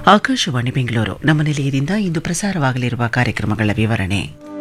ಆಕಾಶವಾಣಿ ಬೆಂಗಳೂರು ನಮ್ಮ ನಿಲಯದಿಂದ ಇಂದು ಪ್ರಸಾರವಾಗಲಿರುವ ಕಾರ್ಯಕ್ರಮಗಳ ವಿವರಣೆ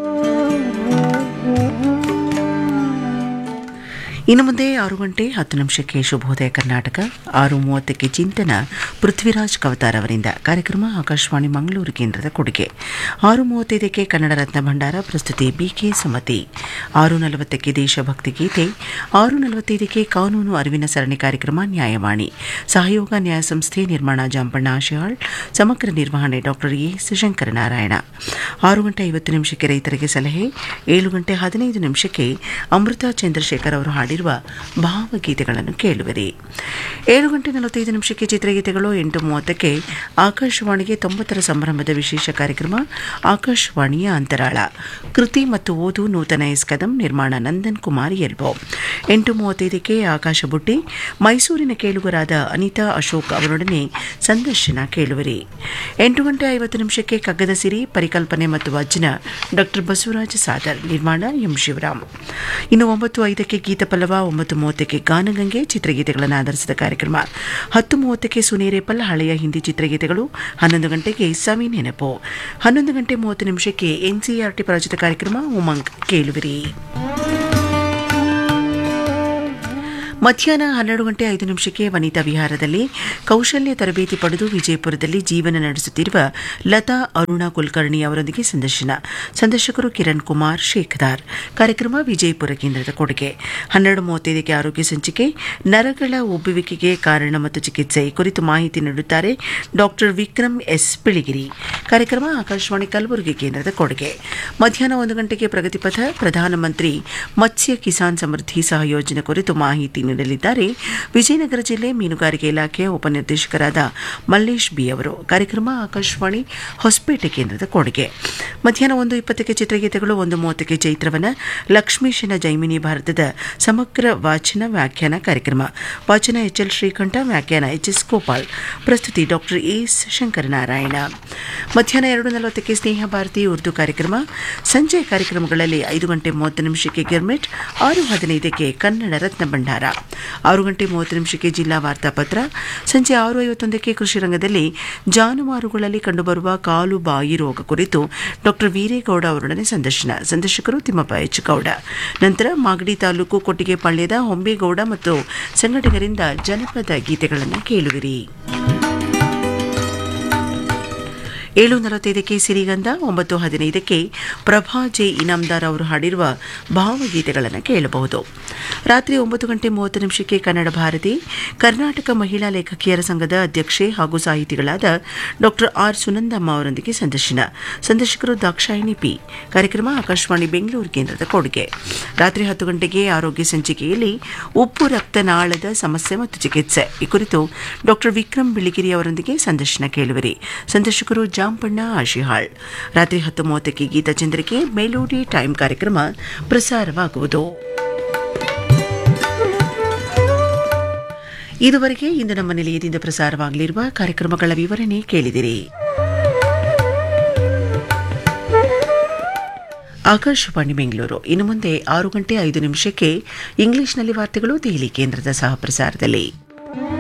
ಇನ್ನು ಮುಂದೆ ಆರು ಗಂಟೆ ಹತ್ತು ನಿಮಿಷಕ್ಕೆ ಶುಭೋದಯ ಕರ್ನಾಟಕ ಆರು ಮೂವತ್ತಕ್ಕೆ ಚಿಂತನ ಪೃಥ್ವಿರಾಜ್ ಕವತಾರ್ ಅವರಿಂದ ಕಾರ್ಯಕ್ರಮ ಆಕಾಶವಾಣಿ ಮಂಗಳೂರು ಕೇಂದ್ರದ ಕೊಡುಗೆ ಆರು ಮೂವತ್ತೈದಕ್ಕೆ ಕನ್ನಡ ರತ್ನ ಭಂಡಾರ ಪ್ರಸ್ತುತಿ ಬಿಕೆ ಸುಮತಿ ಆರು ನಲವತ್ತಕ್ಕೆ ದೇಶಭಕ್ತಿ ಗೀತೆ ಆರು ನಲವತ್ತೈದಕ್ಕೆ ಕಾನೂನು ಅರಿವಿನ ಸರಣಿ ಕಾರ್ಯಕ್ರಮ ನ್ಯಾಯವಾಣಿ ಸಹಯೋಗ ನ್ಯಾಯ ಸಂಸ್ಥೆ ನಿರ್ಮಾಣ ಜಾಂಪಣ್ಣ ಆಶಿಹಾಳ್ ಸಮಗ್ರ ನಿರ್ವಹಣೆ ಡಾಕ್ಟರ್ ಎ ಶಂಕರ ನಾರಾಯಣ ಆರು ಗಂಟೆ ಐವತ್ತು ನಿಮಿಷಕ್ಕೆ ರೈತರಿಗೆ ಸಲಹೆ ಏಳು ಗಂಟೆ ಹದಿನೈದು ನಿಮಿಷಕ್ಕೆ ಅಮೃತ ಚಂದ್ರಶೇಖರ್ ಅವರು ಹಾಡಿರುವ ಭಾವಗೀತೆಗಳನ್ನು ಕೇಳುವಿರಿ ಏಳು ಗಂಟೆ ನಲವತ್ತೈದು ನಿಮಿಷಕ್ಕೆ ಚಿತ್ರಗೀತೆಗಳು ಎಂಟು ಮೂವತ್ತಕ್ಕೆ ಆಕಾಶವಾಣಿಗೆ ತೊಂಬತ್ತರ ಸಂಭ್ರಮದ ವಿಶೇಷ ಕಾರ್ಯಕ್ರಮ ಆಕಾಶವಾಣಿಯ ಅಂತರಾಳ ಕೃತಿ ಮತ್ತು ಓದು ನೂತನ ಎಸ್ ಕದಂ ನಿರ್ಮಾಣ ನಂದನ್ ಕುಮಾರ್ ಎಲ್ಬೋ ಎಂಟು ಮೂವತ್ತೈದಕ್ಕೆ ಆಕಾಶ ಬುಟ್ಟಿ ಮೈಸೂರಿನ ಕೇಳುಗರಾದ ಅನಿತಾ ಅಶೋಕ್ ಅವರೊಡನೆ ಸಂದರ್ಶನ ಕೇಳುವಿರಿ ಎಂಟು ಗಂಟೆ ಐವತ್ತು ನಿಮಿಷಕ್ಕೆ ಕಗ್ಗದ ಸಿರಿ ಪರಿಕಲ್ಪನೆ ಮತ್ತು ವಚನ ಡಾಕ್ಟರ್ ಬಸವರಾಜ ಸಾದರ್ ನಿರ್ಮಾಣ ಎಂ ಶಿವರಾಮ್ ಇನ್ನು ಒಂಬತ್ತು ಐದಕ್ಕೆ ಗೀತ ಪಲ್ಲವ ಒಂಬತ್ತು ಮೂವತ್ತಕ್ಕೆ ಗಾನಗಂಗೆ ಚಿತ್ರಗೀತೆಗಳನ್ನು ಆಧರಿಸಿದ ಕಾರ್ಯಕ್ರಮ ಹತ್ತು ಮೂವತ್ತಕ್ಕೆ ಸುನೇರೇಪಲ್ ಹಳೆಯ ಹಿಂದಿ ಚಿತ್ರಗೀತೆಗಳು ಹನ್ನೊಂದು ಗಂಟೆಗೆ ಸವಿ ನೆನಪು ಹನ್ನೊಂದು ಗಂಟೆ ಮೂವತ್ತು ನಿಮಿಷಕ್ಕೆ ಎನ್ಸಿಆರ್ಟಿ ಪ್ರಾಯೋಜಿತ ಕಾರ್ಯಕ್ರಮ ಉಮಂಗ್ ಕೇಳುವಿರಿ ಮಧ್ಯಾಹ್ನ ಹನ್ನೆರಡು ಗಂಟೆ ಐದು ನಿಮಿಷಕ್ಕೆ ವನಿತಾ ವಿಹಾರದಲ್ಲಿ ಕೌಶಲ್ಯ ತರಬೇತಿ ಪಡೆದು ವಿಜಯಪುರದಲ್ಲಿ ಜೀವನ ನಡೆಸುತ್ತಿರುವ ಲತಾ ಅರುಣಾ ಕುಲಕರ್ಣಿ ಅವರೊಂದಿಗೆ ಸಂದರ್ಶನ ಸಂದರ್ಶಕರು ಕಿರಣ್ ಕುಮಾರ್ ಶೇಖದಾರ್ ಕಾರ್ಯಕ್ರಮ ವಿಜಯಪುರ ಕೇಂದ್ರದ ಕೊಡುಗೆ ಹನ್ನೆರಡು ಮೂವತ್ತೈದಕ್ಕೆ ಆರೋಗ್ಯ ಸಂಚಿಕೆ ನರಗಳ ಉಬ್ಬುವಿಕೆಗೆ ಕಾರಣ ಮತ್ತು ಚಿಕಿತ್ಸೆ ಈ ಕುರಿತು ಮಾಹಿತಿ ನೀಡುತ್ತಾರೆ ಡಾಕ್ಟರ್ ವಿಕ್ರಮ್ ಎಸ್ ಪಿಳಿಗಿರಿ ಕಾರ್ಯಕ್ರಮ ಆಕಾಶವಾಣಿ ಕಲಬುರಗಿ ಕೇಂದ್ರದ ಕೊಡುಗೆ ಮಧ್ಯಾಹ್ನ ಒಂದು ಗಂಟೆಗೆ ಪ್ರಗತಿಪಥ ಪ್ರಧಾನಮಂತ್ರಿ ಮತ್ಸ್ಯ ಕಿಸಾನ್ ಸಮೃದ್ಧಿ ಸಹಯೋಜನೆ ಕುರಿತು ಮಾಹಿತಿ ನೀಡಲಿದ್ದಾರೆ ವಿಜಯನಗರ ಜಿಲ್ಲೆ ಮೀನುಗಾರಿಕೆ ಇಲಾಖೆಯ ಉಪನಿರ್ದೇಶಕರಾದ ಮಲ್ಲೇಶ್ ಬಿ ಅವರು ಕಾರ್ಯಕ್ರಮ ಆಕಾಶವಾಣಿ ಹೊಸಪೇಟೆ ಕೇಂದ್ರದ ಕೊಡುಗೆ ಮಧ್ಯಾಹ್ನ ಒಂದು ಇಪ್ಪತ್ತಕ್ಕೆ ಚಿತ್ರಗೀತೆಗಳು ಒಂದು ಮೂವತ್ತಕ್ಕೆ ಚೈತ್ರವನ ಲಕ್ಷ್ಮೀಶನ ಜೈಮಿನಿ ಭಾರತದ ಸಮಗ್ರ ವಾಚನ ವ್ಯಾಖ್ಯಾನ ಕಾರ್ಯಕ್ರಮ ವಾಚನ ಎಚ್ ಎಲ್ ಶ್ರೀಕಂಠ ವ್ಯಾಖ್ಯಾನ ಎಚ್ ಎಸ್ ಗೋಪಾಲ್ ಪ್ರಸ್ತುತಿ ಡಾಕ್ಟರ್ ಎಸ್ ಶಂಕರನಾರಾಯಣ ಮಧ್ಯಾಹ್ನ ಎರಡು ನಲವತ್ತಕ್ಕೆ ಸ್ನೇಹ ಭಾರತಿ ಉರ್ದು ಕಾರ್ಯಕ್ರಮ ಸಂಜೆ ಕಾರ್ಯಕ್ರಮಗಳಲ್ಲಿ ಐದು ಗಂಟೆ ಮೂವತ್ತು ನಿಮಿಷಕ್ಕೆ ಗಿರ್ಮಿಟ್ ಆರು ಹದಿನೈದಕ್ಕೆ ಕನ್ನಡ ರತ್ನ ಭಂಡಾರ ಆರು ಗಂಟೆ ಮೂವತ್ತು ನಿಮಿಷಕ್ಕೆ ಜಿಲ್ಲಾ ವಾರ್ತಾಪತ್ರ ಸಂಜೆ ಆರು ಐವತ್ತೊಂದಕ್ಕೆ ಕೃಷಿ ರಂಗದಲ್ಲಿ ಜಾನುವಾರುಗಳಲ್ಲಿ ಕಂಡುಬರುವ ಕಾಲು ಬಾಯಿ ರೋಗ ಕುರಿತು ಡಾಕ್ಟರ್ ವೀರೇಗೌಡ ಅವರೊಡನೆ ಸಂದರ್ಶನ ಸಂದರ್ಶಕರು ತಿಮ್ಮಪ್ಪ ಎಚ್ ಗೌಡ ನಂತರ ಮಾಗಡಿ ತಾಲೂಕು ಕೊಟ್ಟಿಗೆಪಾಳ್ಯದ ಹೊಂಬೇಗೌಡ ಮತ್ತು ಸಂಘಟಕರಿಂದ ಜನಪದ ಗೀತೆಗಳನ್ನು ಕೇಳುವಿರಿ ಏಳು ನಲವತ್ತೈದಕ್ಕೆ ಸಿರಿಗಂಧ ಒಂಬತ್ತು ಹದಿನೈದಕ್ಕೆ ಪ್ರಭಾ ಜೆ ಇನಾಮ್ದಾರ್ ಅವರು ಹಾಡಿರುವ ಭಾವಗೀತೆಗಳನ್ನು ಕೇಳಬಹುದು ರಾತ್ರಿ ಒಂಬತ್ತು ಗಂಟೆ ಮೂವತ್ತು ನಿಮಿಷಕ್ಕೆ ಕನ್ನಡ ಭಾರತಿ ಕರ್ನಾಟಕ ಮಹಿಳಾ ಲೇಖಕಿಯರ ಸಂಘದ ಅಧ್ಯಕ್ಷೆ ಹಾಗೂ ಸಾಹಿತಿಗಳಾದ ಡಾಕ್ಟರ್ ಆರ್ ಸುನಂದಮ್ಮ ಅವರೊಂದಿಗೆ ಸಂದರ್ಶನ ಸಂದರ್ಶಕರು ದಾಕ್ಷಾಯಿಣಿ ಪಿ ಕಾರ್ಯಕ್ರಮ ಆಕಾಶವಾಣಿ ಬೆಂಗಳೂರು ಕೇಂದ್ರದ ಕೊಡುಗೆ ರಾತ್ರಿ ಹತ್ತು ಗಂಟೆಗೆ ಆರೋಗ್ಯ ಸಂಚಿಕೆಯಲ್ಲಿ ಉಪ್ಪು ರಕ್ತನಾಳದ ಸಮಸ್ಯೆ ಮತ್ತು ಚಿಕಿತ್ಸೆ ಈ ಕುರಿತು ಡಾಕ್ಟರ್ ವಿಕ್ರಮ್ ಬಿಳಿಗಿರಿ ಅವರೊಂದಿಗೆ ಸಂದರ್ಶನ ಕೇಳುವಿರಿ ಸಂದರ್ಶಕರು ಜಾಂಪಣ್ಣ ಆಶಿಹಾಳ್ ರಾತ್ರಿ ಹತ್ತು ಮೂವತ್ತಕ್ಕೆ ಗೀತಚಂದ್ರಿಕೆ ಮೆಲೋಡಿ ಟೈಮ್ ಕಾರ್ಯಕ್ರಮ ಪ್ರಸಾರವಾಗುವುದು ಇದುವರೆಗೆ ಇಂದು ನಮ್ಮ ನಿಲಯದಿಂದ ಪ್ರಸಾರವಾಗಲಿರುವ ಕಾರ್ಯಕ್ರಮಗಳ ವಿವರಣೆ ಕೇಳಿದಿರಿ ಆಕಾಶವಾಣಿ ಬೆಂಗಳೂರು ಇನ್ನು ಮುಂದೆ ಆರು ಗಂಟೆ ಐದು ನಿಮಿಷಕ್ಕೆ ಇಂಗ್ಲಿಷ್ನಲ್ಲಿ ವಾರ್ತೆಗಳು ದೆಹಲಿ ಕೇಂದ್ರದ ಸಹ ಪ್ರಸಾರದಲ್ಲಿ